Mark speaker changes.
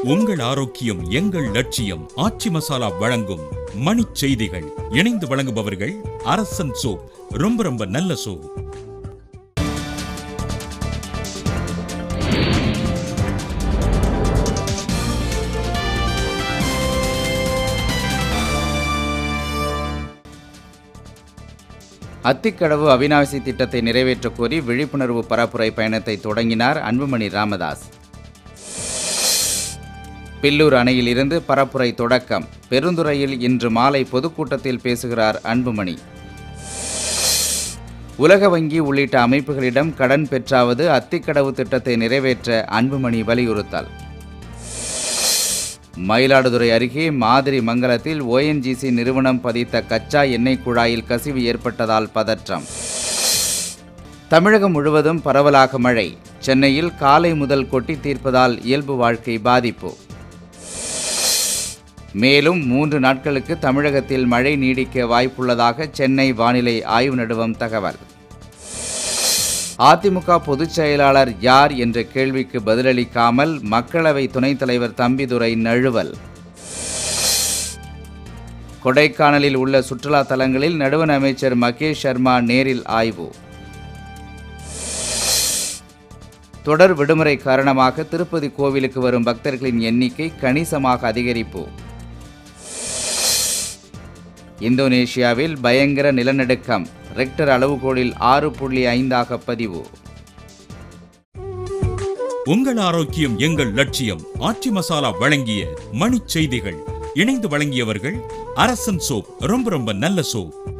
Speaker 1: உங்கள் ஆரோக்கியம் எங்கள் லட்சியம் ஆச்சி மசாலா வழங்கும் மணிச் செய்திகள் இணைந்து வழங்குபவர்கள் அரசன் சோப் ரொம்ப ரொம்ப நல்ல சோப்
Speaker 2: அத்திக்கடவு அவிநாசி திட்டத்தை நிறைவேற்றக் கோரி விழிப்புணர்வு பரப்புரை பயணத்தை தொடங்கினார் அன்புமணி ராமதாஸ் பில்லூர் அணையில் இருந்து பரப்புரை தொடக்கம் பெருந்துறையில் இன்று மாலை பொதுக்கூட்டத்தில் பேசுகிறார் அன்புமணி உலக வங்கி உள்ளிட்ட அமைப்புகளிடம் கடன் பெற்றாவது அத்திக்கடவு திட்டத்தை நிறைவேற்ற அன்புமணி வலியுறுத்தல் மயிலாடுதுறை அருகே மாதிரி மங்கலத்தில் ஓஎன்ஜிசி நிறுவனம் பதித்த கச்சா எண்ணெய் குழாயில் கசிவு ஏற்பட்டதால் பதற்றம் தமிழகம் முழுவதும் பரவலாக மழை சென்னையில் காலை முதல் கொட்டி தீர்ப்பதால் இயல்பு வாழ்க்கை பாதிப்பு மேலும் மூன்று நாட்களுக்கு தமிழகத்தில் மழை நீடிக்க வாய்ப்புள்ளதாக சென்னை வானிலை ஆய்வு நடுவம் தகவல் அதிமுக பொதுச் செயலாளர் யார் என்ற கேள்விக்கு பதிலளிக்காமல் மக்களவை துணைத் தலைவர் தம்பிதுரை நழுவல் கொடைக்கானலில் உள்ள சுற்றுலா தலங்களில் நடுவண் அமைச்சர் மகேஷ் சர்மா நேரில் ஆய்வு தொடர் விடுமுறை காரணமாக திருப்பதி கோவிலுக்கு வரும் பக்தர்களின் எண்ணிக்கை கணிசமாக அதிகரிப்பு இந்தோனேஷியாவில் பயங்கர நிலநடுக்கம் ரெக்டர் அளவுகோலில் ஆறு புள்ளி ஐந்தாக பதிவு
Speaker 1: உங்கள் ஆரோக்கியம் எங்கள் லட்சியம் ஆச்சி மசாலா வழங்கிய மணிச் செய்திகள் இணைந்து வழங்கியவர்கள் அரசன் சோப் ரொம்ப ரொம்ப நல்ல சோப்